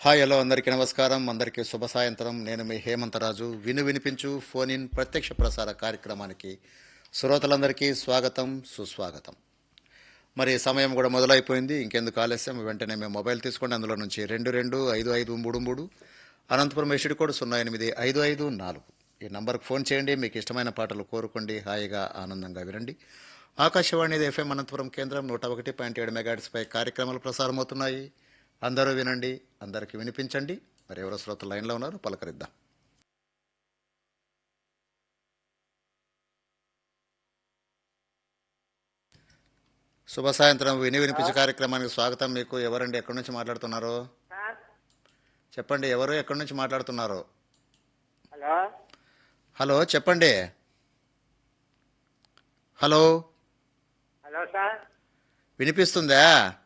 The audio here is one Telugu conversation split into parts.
హాయ్ హలో అందరికీ నమస్కారం అందరికీ శుభ సాయంత్రం నేను మీ హేమంతరాజు విను వినిపించు ఫోన్ ఇన్ ప్రత్యక్ష ప్రసార కార్యక్రమానికి శ్రోతలందరికీ స్వాగతం సుస్వాగతం మరి సమయం కూడా మొదలైపోయింది ఇంకెందుకు ఆలస్యం వెంటనే మేము మొబైల్ తీసుకోండి అందులో నుంచి రెండు రెండు ఐదు ఐదు మూడు మూడు అనంతపురం ఎస్టిడి కోడ్ సున్నా ఎనిమిది ఐదు ఐదు నాలుగు ఈ నంబర్కి ఫోన్ చేయండి మీకు ఇష్టమైన పాటలు కోరుకోండి హాయిగా ఆనందంగా వినండి ఆకాశవాణి ఎఫ్ఎం అనంతపురం కేంద్రం నూట ఒకటి పాయింట్ ఏడు మెగాట్స్పై కార్యక్రమాలు ప్రసారమవుతున్నాయి అందరూ వినండి అందరికీ వినిపించండి మరి ఎవరో శ్రోతలు లైన్లో ఉన్నారు పలకరిద్దాం శుభ సాయంత్రం విని వినిపించే కార్యక్రమానికి స్వాగతం మీకు ఎవరండి ఎక్కడి నుంచి మాట్లాడుతున్నారు సార్ చెప్పండి ఎవరు ఎక్కడి నుంచి మాట్లాడుతున్నారు హలో హలో చెప్పండి హలో హలో సార్ వినిపిస్తుందా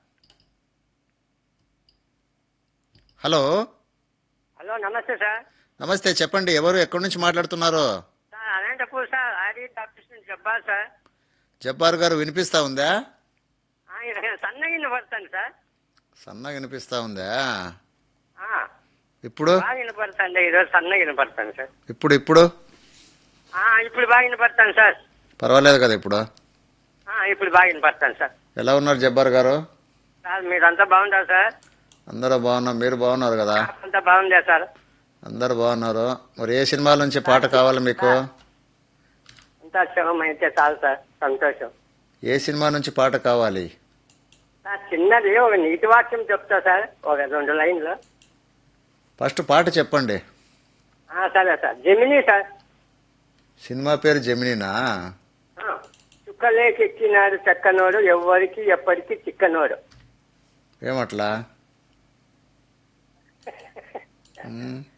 హలో హలో నమస్తే సార్ నమస్తే చెప్పండి ఎవరు ఎక్కడి నుంచి మాట్లాడుతున్నారు సార్ అనంతపూర్ సార్ ఆడి ఆఫీస్ నుంచి చెప్పాలి సార్ జబ్బార్ గారు వినిపిస్తా ఉందా ఆ, ఇది సన్నగిన్న పడతాను సార్ సన్నగా వినిపిస్తా ఉందా ఆ, ఇప్పుడు బాగా వినపడతాను ఈరోజు సన్నగా వినపడతాను సార్ ఇప్పుడు ఇప్పుడు ఆ, ఇప్పుడు బాగా వినపడతాను సార్ పర్వాలేదు కదా ఇప్పుడు ఆ, ఇప్పుడు బాగా వినపడతాను సార్ ఎలా ఉన్నారు జబ్బార్ గారు సార్ మీరంతా బాగుంటారు సార్ అందరూ బాగున్నారు మీరు బాగున్నారు కదా అంతా బాగుందా సార్ అందరూ బాగున్నారు మరి ఏ సినిమాల నుంచి పాట కావాలి మీకు అంతా శవం అయితే చాలు సార్ సంతోషం ఏ సినిమా నుంచి పాట కావాలి సార్ చిన్నది ఒక నీతి వాక్యం చెప్తా సార్ ఒక రెండు లైన్లు ఫస్ట్ పాట చెప్పండి ఆ, సరే సార్ జమినీ సార్ సినిమా పేరు జమినీనా ఆ, చుక్కలేకెక్కినాడు చెక్కనోడు ఎవ్వరికి ఎప్పటికీ చిక్కనోడు ఏమట్లా ఉమ్,